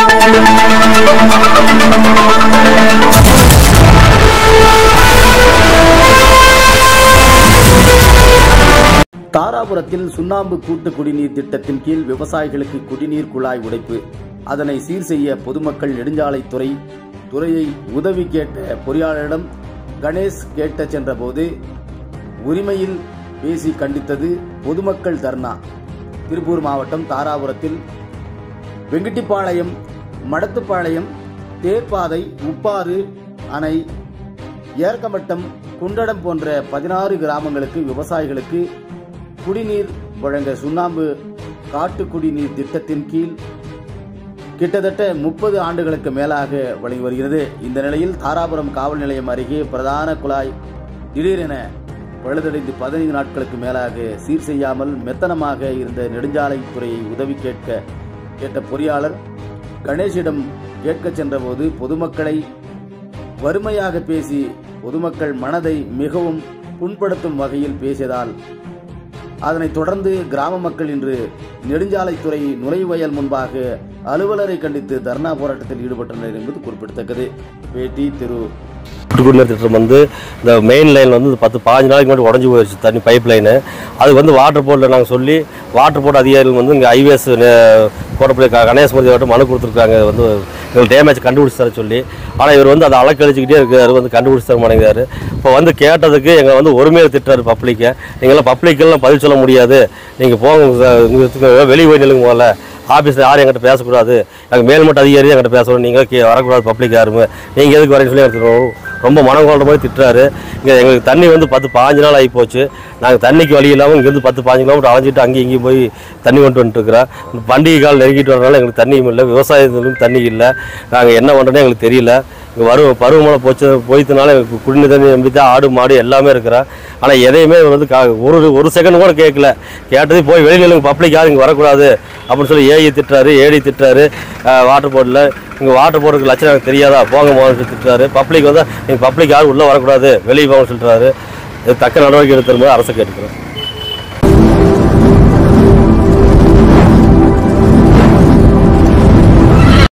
தாராபுரத்தில் சுண்ணாம்பு கூட்டு குடிநீர் திட்டத்தின் கீழ் விவசாயிகளுக்கு குடிநீர் குழாய் உடைப்பு அதனை சீர் செய்ய பொதுமக்கள் நெடுஞ்சாலைத்துறை துறையை உதவி கேட்ட பொறியாளரிடம் கணேஷ் கேட்ட சென்றபோது உரிமையில் பேசி கண்டித்தது பொதுமக்கள் தர்ணா திருப்பூர் மாவட்டம் தாராபுரத்தில் வெங்கிட்டிப்பாளையம் மடத்துப்பாளையம் தேர்ப்பாதை உப்பாறு அணை ஏற்கமட்டம் குண்டடம் போன்ற பதினாறு கிராமங்களுக்கு விவசாயிகளுக்கு குடிநீர் வழங்க சுண்ணாம்பு காட்டு குடிநீர் திட்டத்தின் கீழ் கிட்டத்தட்ட முப்பது ஆண்டுகளுக்கு மேலாக வழங்கி வருகிறது இந்த நிலையில் தாராபுரம் காவல் நிலையம் அருகே பிரதான குழாய் திடீரென பழுதடைந்து பதினைந்து நாட்களுக்கு மேலாக சீர் செய்யாமல் மெத்தனமாக இருந்த நெடுஞ்சாலைத்துறையை உதவி கேட்க கேட்ட பொறியாளர் கணேஷிடம் கேட்கச் சென்றபோது பொதுமக்களை வறுமையாக பேசி பொதுமக்கள் மனதை மிகவும் புண்படுத்தும் வகையில் பேசியதால் அதனைத் தொடர்ந்து கிராம மக்கள் இன்று நெடுஞ்சாலைத்துறை நுழைவயல் முன்பாக அலுவலரை கண்டித்து தர்ணா போராட்டத்தில் ஈடுபட்டனர் என்பது குறிப்பிடத்தக்கது பேட்டி திரு குடிநீர் திட்டம் வந்து இந்த மெயின் லைன் வந்து பத்து பாஞ்சு நாளைக்கு முன்னாடி உடஞ்சி போயிடுச்சு தண்ணி பைப் லைனு அது வந்து வாட்டர் போர்டில் நாங்கள் சொல்லி வாட்டர் போர்டு அதிகாரிகள் வந்து இங்கே ஐவிஎஸ் போடப்படி கணேசமூர்த்தி அவர்கிட்ட மனு கொடுத்துருக்காங்க இது வந்து எங்களுக்கு டேமேஜ் கண்டுபிடிச்சு தர சொல்லி ஆனால் இவர் வந்து அதை அலக்கழிச்சிக்கிட்டே இருக்காரு வந்து கண்டுபிடிச்சு தர மாட்டேங்கிறாரு இப்போ வந்து கேட்டதுக்கு எங்களை வந்து ஒருமையை திட்டுறாரு பப்ளிக்கை நீங்களாம் பப்ளிக்கெல்லாம் பதில் சொல்ல முடியாது நீங்கள் போங்க சார், இங்க வெளியே போய் நில்லுங்க முதல்ல ஆஃபீஸில் யாரும் என்கிட்ட பேசக்கூடாது எனக்கு மேல்மட்ட அதிகாரி என்கிட்ட பேசணும் நீங்கள் கீ வரக்கூடாது பப்ளிக் யாருமே நீங்கள் எதுக்கு வரேன்னு சொல்லி எனக்கு ரொ- ரொம்ப மனம் கொள்ற மாதிரி திட்டுறாரு இங்கே எங்களுக்கு தண்ணி வந்து பத்து பாஞ்சு நாள் ஆகி போச்சு நாங்கள் தண்ணிக்கு வழி இல்லாமல் இங்கேருந்து பத்து பாஞ்சு கிலோமீட்டர் அலைஞ்சிட்டு அங்கேயும் இங்கேயும் போய் தண்ணி கொண்டு வந்துட்டு இருக்கிறோம் பண்டிகை கால் நெருங்கிட்டு வரனால எங்களுக்கு தண்ணியும் இல்லை விவசாயத்திலும் தண்ணி இல்லை நாங்கள் என்ன பண்ணுறோன்னே எங்களுக்கு தெரியல இங்கே வரும் பருவமழை போச்சு போய்த்தனால எங்களுக்கு குடிநீர் தண்ணி நம்பி தான் ஆடு மாடு எல்லாமே இருக்கிறோம் ஆனால் எதையுமே இவர் வந்து கா- ஒரு ஒரு செகண்ட் கூட கேட்கல கேட்டது போய் வெளியில் பப்ளிக் யாரும் இங்கே வரக்கூடாது அப்படின்னு சொல்லி ஏஐ திட்டுறாரு ஏடி திட்டுறாரு வாட்டர் போர்டில் இங்கே வாட்டர் போர்டுக்கு லட்சம் எனக்கு தெரியாதா போங்க போங்க திட்டுறாரு பப்ளிக் வந்து நீங்கள் பப்ளிக் யாரும் உள்ளே வரக்கூடாது வெளியே போங்க சொல்லிட்டுறாரு இது தக்க நடவடிக்கை எடுத்துரும்போது அரசு கேட்டுக்கிறோம்